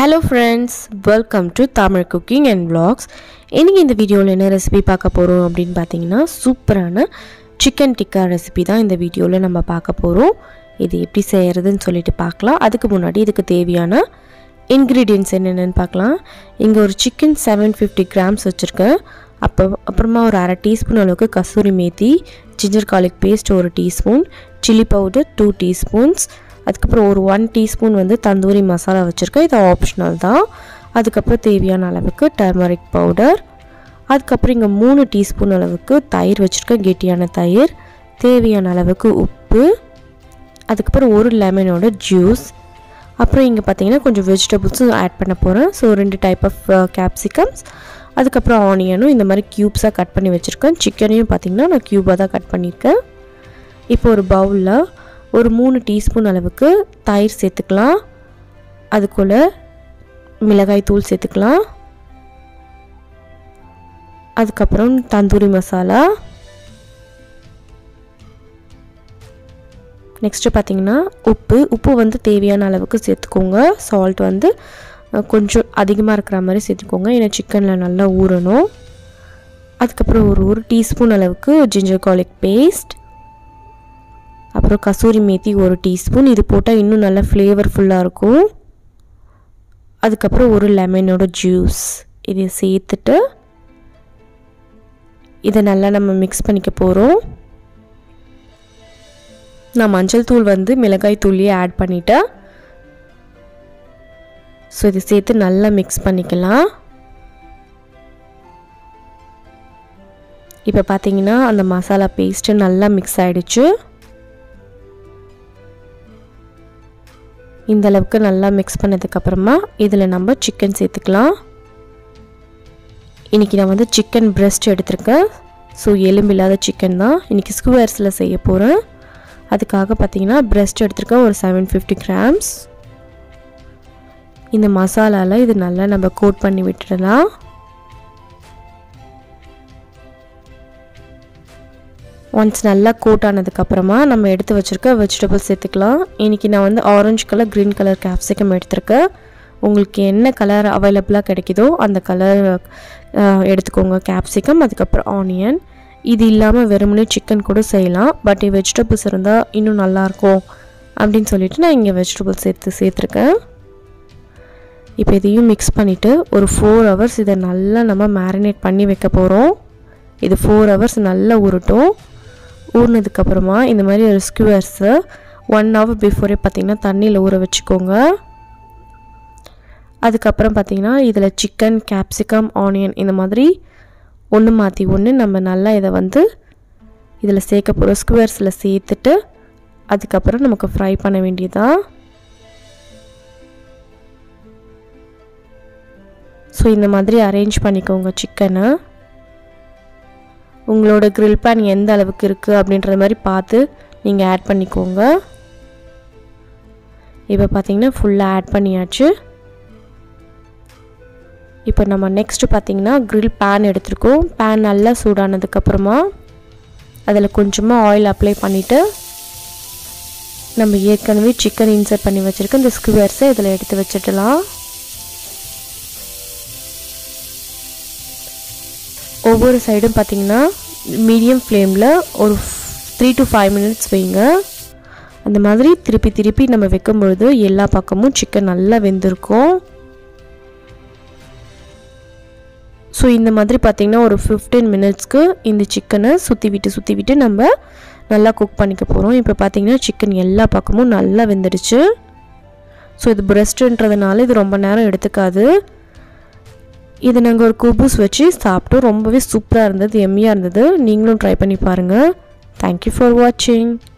hello friends welcome to Tamil cooking and vlogs இன்றைக்கி இந்த வீடியோவில் என்ன ரெசிபி பார்க்க போகிறோம் அப்படின்னு பார்த்தீங்கன்னா சூப்பரான சிக்கன் டிக்கா ரெசிபி தான் இந்த வீடியோவில் நம்ம பார்க்க போகிறோம் இது எப்படி செய்கிறதுன்னு சொல்லிட்டு பார்க்கலாம் அதுக்கு முன்னாடி இதுக்கு தேவையான இன்க்ரீடியன்ஸ் என்னென்னு பார்க்கலாம் இங்கே ஒரு சிக்கன் செவன் ஃபிஃப்டி கிராம்ஸ் வச்சுருக்கேன் அப்போ அப்புறமா ஒரு அரை டீஸ்பூன் அளவுக்கு kasuri methi ginger garlic paste ஒரு teaspoon chilli powder two teaspoons அதுக்கப்புறம் ஒரு ஒன் டீஸ்பூன் வந்து தந்தூரி மசாலா வச்சுருக்கேன் இது ஆப்ஷனல் தான் அதுக்கப்புறம் தேவையான அளவுக்கு டர்மரிக் பவுடர் அதுக்கப்புறம் இங்கே மூணு டீஸ்பூன் அளவுக்கு தயிர் வச்சுருக்கேன் கெட்டியான தயிர் தேவையான அளவுக்கு உப்பு அதுக்கப்புறம் ஒரு லெமனோட ஜூஸ் அப்புறம் இங்கே பார்த்தீங்கன்னா கொஞ்சம் வெஜிடபிள்ஸும் ஆட் பண்ண போகிறேன் ஸோ ரெண்டு டைப் ஆஃப் கேப்சிகம்ஸ் அதுக்கப்புறம் ஆனியனும் இந்த மாதிரி க்யூப்ஸாக கட் பண்ணி வச்சுருக்கேன் சிக்கனையும் பார்த்தீங்கன்னா நான் க்யூபாக தான் கட் பண்ணியிருக்கேன் இப்போ ஒரு பவுலில் ஒரு மூணு டீஸ்பூன் அளவுக்கு தயிர் சேர்த்துக்கலாம் அதுக்குள்ளே மிளகாய் தூள் சேர்த்துக்கலாம் அதுக்கப்புறம் தந்தூரி மசாலா நெக்ஸ்ட்டு பார்த்தீங்கன்னா உப்பு உப்பு வந்து தேவையான அளவுக்கு சேர்த்துக்கோங்க சால்ட் வந்து அஹ், கொஞ்சம் அதிகமாக இருக்கிற மாதிரி சேர்த்துக்கோங்க ஏன்னா சிக்கனில் நல்லா ஊறணும் அதுக்கப்புறம் ஒரு ஒரு டீஸ்பூன் அளவுக்கு ஜிஞ்சர் garlic பேஸ்ட் அப்புறம் கசூரி மேத்தி ஒரு டீஸ்பூன் இது போட்டால் இன்னும் நல்லா ஃப்ளேவர்ஃபுல்லாக இருக்கும் அதுக்கப்புறம் ஒரு லெமனோட ஜூஸ் இதை சேர்த்துட்டு இதை நல்லா நம்ம மிக்ஸ் பண்ணிக்க போகிறோம் நான் மஞ்சள் தூள் வந்து மிளகாய் தூள்லேயே ஆட் பண்ணிட்டேன் ஸோ இதை சேர்த்து நல்லா மிக்ஸ் பண்ணிக்கலாம் இப்போ பார்த்தீங்கன்னா அந்த மசாலா பேஸ்ட்டு நல்லா மிக்ஸ் ஆகிடுச்சு இந்த அளவுக்கு நல்லா மிக்ஸ் பண்ணதுக்கப்புறமா இதில் நம்ம சிக்கன் சேர்த்துக்கலாம் இன்றைக்கி நான் வந்து சிக்கன் breast எடுத்திருக்கேன் ஸோ எலும்பு இல்லாத சிக்கன் தான் இன்றைக்கி ஸ்குவர்ஸில் செய்ய போகிறேன் அதுக்காக பார்த்தீங்கன்னா breast எடுத்திருக்கேன் ஒரு செவன் ஃபிஃப்டி கிராம்ஸ் இந்த மசாலாவில் இது நல்லா நம்ம கோட் பண்ணி விட்டுடலாம் ஒன்ஸ் நல்லா கோட் ஆனதுக்கப்புறமா நம்ம எடுத்து வச்சுருக்க வெஜிடபிள்ஸ் சேர்த்துக்கலாம் இன்றைக்கி நான் வந்து orange colour green colour capsicum எடுத்திருக்கேன் உங்களுக்கு என்ன கலர் அவைலபிளாக கிடைக்குதோ அந்த கலர் எடுத்துக்கோங்க கேப்சிகம் அதுக்கப்புறம் ஆனியன் இது இல்லாமல் வெறுமனே சிக்கன் கூட செய்யலாம் பட் வெஜிடபிள்ஸ் இருந்தால் இன்னும் நல்லாயிருக்கும் அப்படின்னு சொல்லிட்டு நான் இங்கே வெஜிடபிள்ஸ் சேர்த்து சேர்த்துருக்கேன் இப்போ இதையும் மிக்ஸ் பண்ணிவிட்டு ஒரு ஃபோர் ஹவர்ஸ் இதை நல்லா நம்ம மேரினேட் பண்ணி வைக்க போகிறோம் இது ஃபோர் ஹவர்ஸ் நல்லா உருட்டும் ஊறினதுக்கப்புறமா இந்த மாதிரி ஒரு ஸ்குவர்ஸு ஒன் ஹவர் பிஃபோரே பார்த்திங்கன்னா தண்ணியில் ஊற வச்சுக்கோங்க அதுக்கப்புறம் பார்த்திங்கன்னா இதில் சிக்கன் கேப்சிகம் ஆனியன் இந்த மாதிரி ஒன்று மாற்றி ஒன்று நம்ம நல்லா இதை வந்து இதில் சேர்க்க போகிறோம் ஸ்குவர்ஸில் சேர்த்துட்டு அதுக்கப்புறம் நமக்கு ஃப்ரை பண்ண வேண்டியதான் ஸோ இந்த மாதிரி அரேஞ்ச் பண்ணிக்கோங்க சிக்கனை உங்களோட grill pan எந்த அளவுக்கு இருக்குது அப்படின்ற மாதிரி பார்த்து நீங்கள் ஆட் பண்ணிக்கோங்க இப்போ பார்த்தீங்கன்னா ஃபுல்லாக ஆட் பண்ணியாச்சு இப்போ நம்ம நெக்ஸ்ட்டு பார்த்தீங்கன்னா grill pan எடுத்திருக்கோம் பேன் நல்லா சூடானதுக்கப்புறமா அதில் கொஞ்சமாக ஆயில் அப்ளை பண்ணிவிட்டு நம்ம ஏற்கனவே சிக்கன் இன்சர்ட் பண்ணி வச்சுருக்க இந்த ஸ்குவர்ஸை இதில் எடுத்து வச்சிடலாம் ஒவ்வொரு சைடும் பார்த்தீங்கன்னா மீடியம் ஃப்ளேமில் ஒரு த்ரீ டு ஃபைவ் மினிட்ஸ் வைங்க அந்த மாதிரி திருப்பி திருப்பி நம்ம வைக்கும்பொழுது எல்லா பக்கமும் சிக்கன் நல்லா வெந்திருக்கும் ஸோ இந்த மாதிரி பார்த்திங்கன்னா ஒரு ஃபிஃப்டீன் மினிட்ஸ்க்கு இந்த சிக்கனை சுற்றி விட்டு சுற்றி விட்டு நம்ம நல்லா குக் பண்ணிக்க போகிறோம் இப்போ பார்த்திங்கன்னா சிக்கன் எல்லா பக்கமும் நல்லா வெந்துடுச்சு ஸோ இது பிரஸ்ட்டுன்றதுனால இது ரொம்ப நேரம் எடுத்துக்காது இது நாங்கள் ஒரு குபூஸ் வச்சு சாப்பிட்டோம் ரொம்பவே சூப்பராக இருந்தது எம்மியாக இருந்தது நீங்களும் ட்ரை பண்ணி பாருங்கள் தேங்க்யூ ஃபார் வாட்சிங்